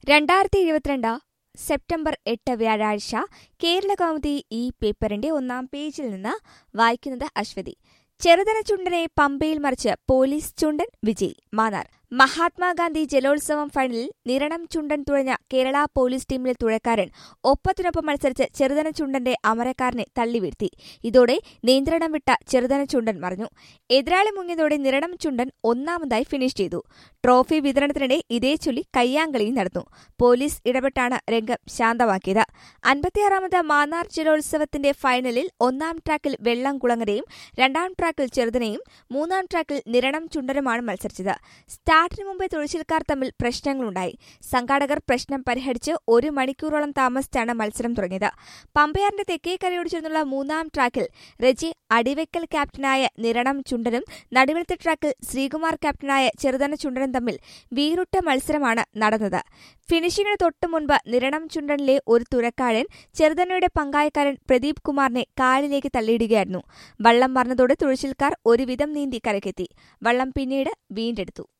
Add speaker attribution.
Speaker 1: രണ്ടായിരത്തി ഇരുപത്തിരണ്ട് സെപ്റ്റംബർ എട്ട് വ്യാഴാഴ്ച കേരള കൗമുദി ഈ പേപ്പറിന്റെ ഒന്നാം പേജിൽ നിന്ന് വായിക്കുന്നത് അശ്വതി ചെറുതന ചുണ്ടനെ പമ്പയിൽ മറിച്ച് പോലീസ് ചുണ്ടൻ വിജയ് മാന്നാർ മഹാത്മാഗാന്ധി ജലോത്സവം ഫൈനലിൽ നിരണം ചുണ്ടൻ തുഴഞ്ഞ കേരള പോലീസ് ടീമിലെ തുഴക്കാരൻ ഒപ്പത്തിനൊപ്പം മത്സരിച്ച് ചെറുതന ചുണ്ടന്റെ അമരക്കാരനെ തള്ളിവീഴ്ത്തി ഇതോടെ നിയന്ത്രണം വിട്ട ചെറുതന ചുണ്ടൻ മറിഞ്ഞു എതിരാളി മുങ്ങിയതോടെ നിരണം ചുണ്ടൻ ഒന്നാമതായി ഫിനിഷ് ചെയ്തു ട്രോഫി വിതരണത്തിനിടെ ഇതേ ചൊല്ലി കയ്യാങ്കളിയും നടന്നു പോലീസ് ഇടപെട്ടാണ് രംഗം ശാന്തമാക്കിയത് അൻപത്തിയാറാമത് മാന്നാർ ജലോത്സവത്തിന്റെ ഫൈനലിൽ ഒന്നാം ട്രാക്കിൽ വെള്ളംകുളങ്ങരയും രണ്ടാം ട്രാക്കിൽ ചെറുതനയും മൂന്നാം ട്രാക്കിൽ നിരണം ചുണ്ടനുമാണ് മത്സരിച്ചത് സ്റ്റാർട്ടിന് മുമ്പേ തുഴച്ചിൽക്കാർ തമ്മിൽ പ്രശ്നങ്ങളുണ്ടായി സംഘാടകർ പ്രശ്നം പരിഹരിച്ച് ഒരു മണിക്കൂറോളം താമസിച്ചാണ് മത്സരം തുടങ്ങിയത് പമ്പയാറിന്റെ തെക്കേക്കരയോട് ചേർന്നുള്ള മൂന്നാം ട്രാക്കിൽ റെജി അടിവെക്കൽ ക്യാപ്റ്റനായ നിരണം ചുണ്ടനും നടുവിലത്തെ ട്രാക്കിൽ ശ്രീകുമാർ ക്യാപ്റ്റനായ ചെറുതന ചുണ്ടനും തമ്മിൽ വീറുട്ട മത്സരമാണ് നടന്നത് ഫിനിഷിംഗിന് തൊട്ടു മുൻപ് നിരണം ചുണ്ടനിലെ ഒരു തുരക്കാരൻ ചെറുതനയുടെ പങ്കായക്കാരൻ പ്രദീപ് കുമാറിനെ കാലിലേക്ക് തള്ളിയിടുകയായിരുന്നു വള്ളം മറന്നതോടെ തുഴച്ചിൽക്കാർ ഒരുവിധം നീന്തി കരക്കെത്തി വള്ളം പിന്നീട് വീണ്ടെടുത്തു